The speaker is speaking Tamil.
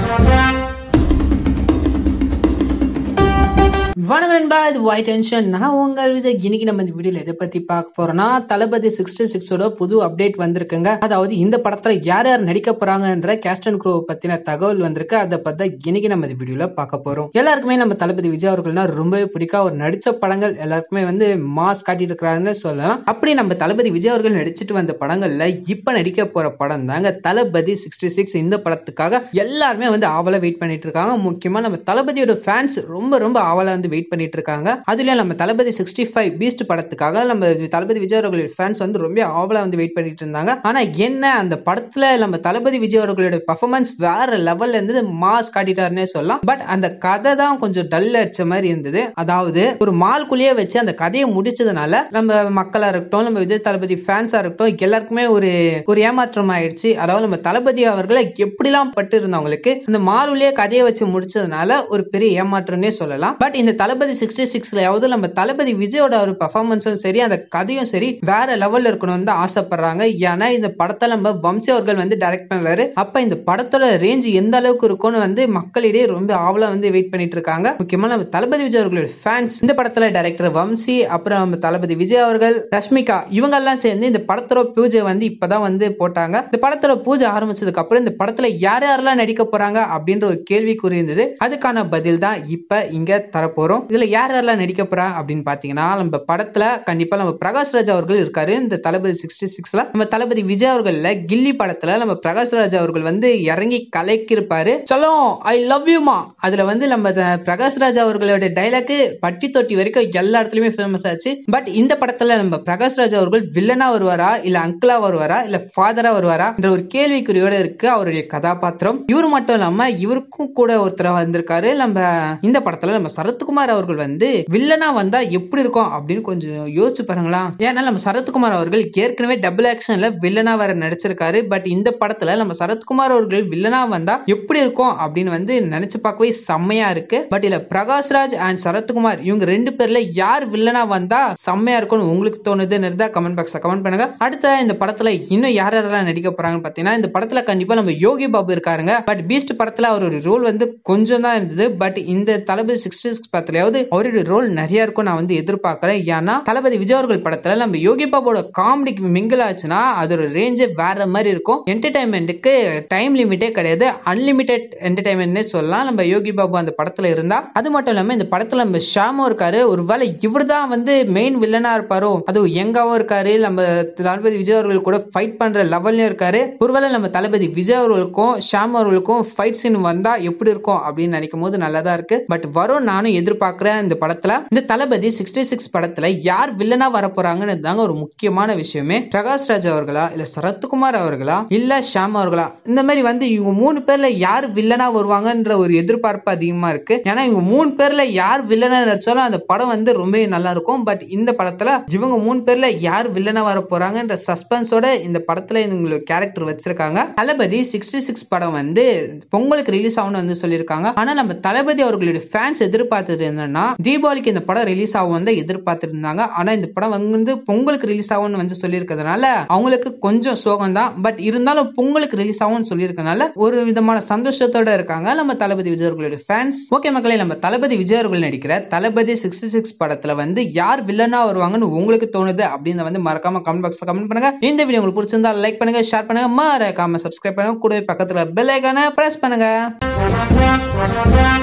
வணக்கம் நண்பா இது ஒயிட் டென்ஷன் நான் உங்கள் விஜய் இன்னைக்கு நம்ம இந்த வீடியோல எதை பத்தி பார்க்க போறோம்னா தளபதி சிக்ஸ்டி சிக்ஸோட புது அப்டேட் வந்திருக்குங்க அதாவது இந்த படத்துல யார் யார் நடிக்க போறாங்கன்ற கேஸ்ட் அண்ட் க்ரோ பத்தின தகவல் வந்திருக்கு அதை பத்தி இன்னைக்கு நம்ம இந்த வீடியோல பார்க்க போறோம் எல்லாருக்குமே நம்ம தளபதி விஜய் அவர்கள்னா ரொம்பவே பிடிக்கும் அவர் நடிச்ச படங்கள் எல்லாருக்குமே வந்து மாஸ் காட்டிட்டு இருக்கிறாருன்னு சொல்லலாம் அப்படி நம்ம தளபதி விஜய் அவர்கள் நடிச்சிட்டு வந்த படங்கள்ல இப்ப நடிக்க போற படம் தாங்க தளபதி சிக்ஸ்டி சிக்ஸ் இந்த படத்துக்காக எல்லாருமே வந்து ஆவலா வெயிட் பண்ணிட்டு இருக்காங்க முக்கியமா நம்ம தளபதியோட ஃபேன்ஸ் ரொம்ப ரொம்ப ஆவலா வந்து வெயிட் பண்ணிட்டு இருக்காங்க அதுல நம்ம தளபதி சிக்ஸ்டி ஃபைவ் பீஸ்ட் படத்துக்காக நம்ம தளபதி விஜய் அவர்களுடைய ஃபேன்ஸ் வந்து ரொம்ப ஆவலா வந்து வெயிட் பண்ணிட்டு இருந்தாங்க ஆனா என்ன அந்த படத்துல நம்ம தளபதி விஜய் அவர்களுடைய பர்ஃபார்மன்ஸ் வேற லெவல்ல இருந்தது மாஸ் காட்டிட்டாருன்னே சொல்லலாம் பட் அந்த கதை தான் கொஞ்சம் டல் அடிச்ச மாதிரி இருந்தது அதாவது ஒரு மால்குள்ளேயே வச்சு அந்த கதையை முடிச்சதுனால நம்ம மக்களா இருக்கட்டும் நம்ம விஜய் தளபதி ஃபேன்ஸா இருக்கட்டும் எல்லாருக்குமே ஒரு ஒரு ஏமாற்றம் ஆயிடுச்சு அதாவது நம்ம தளபதி அவர்களை எப்படிலாம் பட்டு இருந்தவங்களுக்கு அந்த மாலுலயே கதையை வச்சு முடிச்சதுனால ஒரு பெரிய ஏமாற்றம்னே சொல்லலாம் பட் இந்த தளபதி சிக்ஸ்டி சிக்ஸ்லயாவது நம்ம தளபதி விஜயோட ஒரு பர்ஃபார்மன்ஸும் சரி அந்த கதையும் சரி வேற லெவல்ல இருக்கணும்னு தான் ஆசைப்படுறாங்க ஏன்னா இந்த படத்தை நம்ம வம்சி அவர்கள் வந்து டைரக்ட் பண்றாரு அப்ப இந்த படத்தோட ரேஞ்ச் எந்த அளவுக்கு இருக்கும்னு வந்து மக்களிடையே ரொம்ப ஆவலா வந்து வெயிட் பண்ணிட்டு இருக்காங்க முக்கியமா நம்ம தளபதி விஜய் அவர்களோட ஃபேன்ஸ் இந்த படத்துல டைரக்டர் வம்சி அப்புறம் நம்ம தளபதி விஜய் அவர்கள் ரஷ்மிகா இவங்க எல்லாம் சேர்ந்து இந்த படத்தோட பூஜை வந்து இப்பதான் வந்து போட்டாங்க இந்த படத்தோட பூஜை ஆரம்பிச்சதுக்கு அப்புறம் இந்த படத்துல யார் யாரெல்லாம் நடிக்க போறாங்க அப்படின்ற ஒரு கேள்விக்குறி இருந்தது அதுக்கான பதில் தான் இப்ப இங்க தரப்போறோம் இதுல யார் யாரெல்லாம் நடிக்க போறா அப்படின்னு பாத்தீங்கன்னா நம்ம படத்துல கண்டிப்பா நம்ம பிரகாஷ் ராஜ் அவர்கள் இருக்காரு இந்த தளபதி சிக்ஸ்டி சிக்ஸ்ல நம்ம தளபதி விஜய் அவர்கள்ல கில்லி படத்துல நம்ம பிரகாஷ் ராஜ் அவர்கள் வந்து இறங்கி கலைக்கிருப்பாரு சொல்லும் ஐ லவ் யூமா அதுல வந்து நம்ம த- பிரகாஷ் ராஜ் அவர்களோட டைலாக் பட்டி தொட்டி வரைக்கும் எல்லா இடத்துலயுமே ஃபேமஸ் ஆச்சு பட் இந்த படத்துல நம்ம பிரகாஷ் ராஜ் அவர்கள் வில்லனா வருவாரா இல்ல அங்கிளா வருவாரா இல்ல ஃபாதரா வருவாரா என்ற ஒரு கேள்விக்குறியோட இருக்கு அவருடைய கதாபாத்திரம் இவர் மட்டும் இல்லாம இவருக்கும் கூட ஒருத்தர் வந்திருக்காரு நம்ம இந்த படத்துல நம்ம சரத்குமார் அவர்கள் வந்து வில்லனா வந்தா எப்படி இருக்கும் அப்படின்னு கொஞ்சம் யோசிச்சு பாருங்களா ஏன்னா நம்ம சரத்குமார் அவர்கள் ஏற்கனவே டபுள் ஆக்ஷன்ல வில்லனா வேற நடிச்சிருக்காரு பட் இந்த படத்துல நம்ம சரத்குமார் அவர்கள் வில்லனா வந்தா எப்படி இருக்கும் அப்படின்னு வந்து நினைச்சு பார்க்கவே செம்மையா இருக்கு பட் இல்ல பிரகாஷ்ராஜ் அண்ட் சரத்குமார் இவங்க ரெண்டு பேர்ல யார் வில்லனா வந்தா செம்மையா இருக்கும்னு உங்களுக்கு தோணுதுன்னு இருந்தா கமெண்ட் பாக்ஸ்ல கமெண்ட் பண்ணுங்க அடுத்த இந்த படத்துல இன்னும் யார் யாரெல்லாம் நடிக்க போறாங்கன்னு பாத்தீங்கன்னா இந்த படத்துல கண்டிப்பா நம்ம யோகி பாபு இருக்காருங்க பட் பீஸ்ட் படத்துல அவரோட ரோல் வந்து கொஞ்சம் தான் இருந்தது பட் இந்த தளபதி சிக்ஸ்டி சிக்ஸ் படத்துலயாவது அவருடைய ரோல் நிறைய இருக்கும் நான் வந்து எதிர்பார்க்கிறேன் ஏன்னா தளபதி விஜய் அவர்கள் படத்துல நம்ம யோகி பாபுவோட காமெடிக்கு மிங்கிள் ஆச்சுன்னா அதோட ரேஞ்சே வேற மாதிரி இருக்கும் என்டர்டைன்மெண்ட்டுக்கு டைம் லிமிட்டே கிடையாது அன்லிமிட்டெட் என்டர்டைன்மெண்ட்னே சொல்லலாம் நம்ம யோகி பாபு அந்த படத்துல இருந்தா அது மட்டும் இல்லாம இந்த படத்துல நம்ம ஷாமும் இருக்காரு ஒருவேளை இவர் தான் வந்து மெயின் வில்லனா இருப்பாரோ அதுவும் யங்காவும் இருக்காரு நம்ம தளபதி விஜய் அவர்கள் கூட ஃபைட் பண்ற லெவல்லையும் இருக்காரு ஒருவேளை நம்ம தளபதி விஜய் அவர்களுக்கும் ஷாம் அவர்களுக்கும் ஃபைட் சீன் வந்தா எப்படி இருக்கும் அப்படின்னு நினைக்கும் போது நல்லா தான் இருக்கு பட் வரும் நானும் எதிர்பார்க்கிறேன் இந்த படத்துல இந்த தளபதி சிக்ஸ்டி சிக்ஸ் படத்துல யார் வில்லனா வர போறாங்கன்னு தாங்க ஒரு முக்கியமான விஷயமே பிரகாஷ் ராஜ் அவர்களா இல்ல சரத்குமார் அவர்களா இல்ல ஷாம் அவர்களா இந்த மாதிரி வந்து இவங்க மூணு பேர்ல யார் வில்லனா வருவாங்கன்ற ஒரு எதிர்பார்ப்பு அதிகமா இருக்கு ஏன்னா இவங்க மூணு பேர்ல யார் வில்லனா நடிச்சாலும் அந்த படம் வந்து ரொம்பவே நல்லா இருக்கும் பட் இந்த படத்துல இவங்க மூணு பேர்ல யார் வில்லனா வர போறாங்கன்ற சஸ்பென்ஸோட இந்த படத்துல இவங்களுக்கு கேரக்டர் வச்சிருக்காங்க தளபதி சிக்ஸ்டி சிக்ஸ் படம் வந்து பொங்கலுக்கு ரிலீஸ் ஆகும்னு வந்து சொல்லியிருக்காங்க ஆனா நம்ம தளபதி அவர்களுடைய ஃபேன்ஸ் எதிர்பார்த்தது என்னன்னா தீபாவளிக்கு இந்த படம் ரிலீஸ் ஆகும் வந்து எதிர்பார்த்துட்டு இருந்தாங்க ஆனா இந்த படம் வந்து பொங்கலுக்கு ரிலீஸ் ஆகும்னு வந்து சொல்லியிருக்கிறதுனால அவங்களுக்கு கொஞ்சம் சோகம் தான் பட் இருந்தாலும் பொங்கலுக்கு ரிலீஸ் ஆகும்னு சொல்லியிருக்கனால ஒரு விதமான சந்தோஷத்தோட இருக்காங்க நம்ம தளபதி விஜய் அவர்களுடைய ஃபேன்ஸ் ஓகே மக்களே நம்ம தளபதி விஜய் அவர்கள் நடிக்கிற தளபதி சிக்ஸ்டி சிக்ஸ் படத்துல வந்து யார் வில்லனா வருவாங்கன்னு உங்களுக்கு தோணுது அப்படின்னு வந்து மறக்காம கமெண்ட் பாக்ஸ்ல கமெண்ட் பண்ணுங்க இந்த வீடியோ உங்களுக்கு பிடிச்சிருந்தா லைக் பண்ணுங்க ஷேர் பண்ணுங்க மறக்காம சப்ஸ்கிரைப் பண்ணுங்க கூடவே பக்கத்துல பெல் ஐக்கான பிரஸ் பண்ணுங்க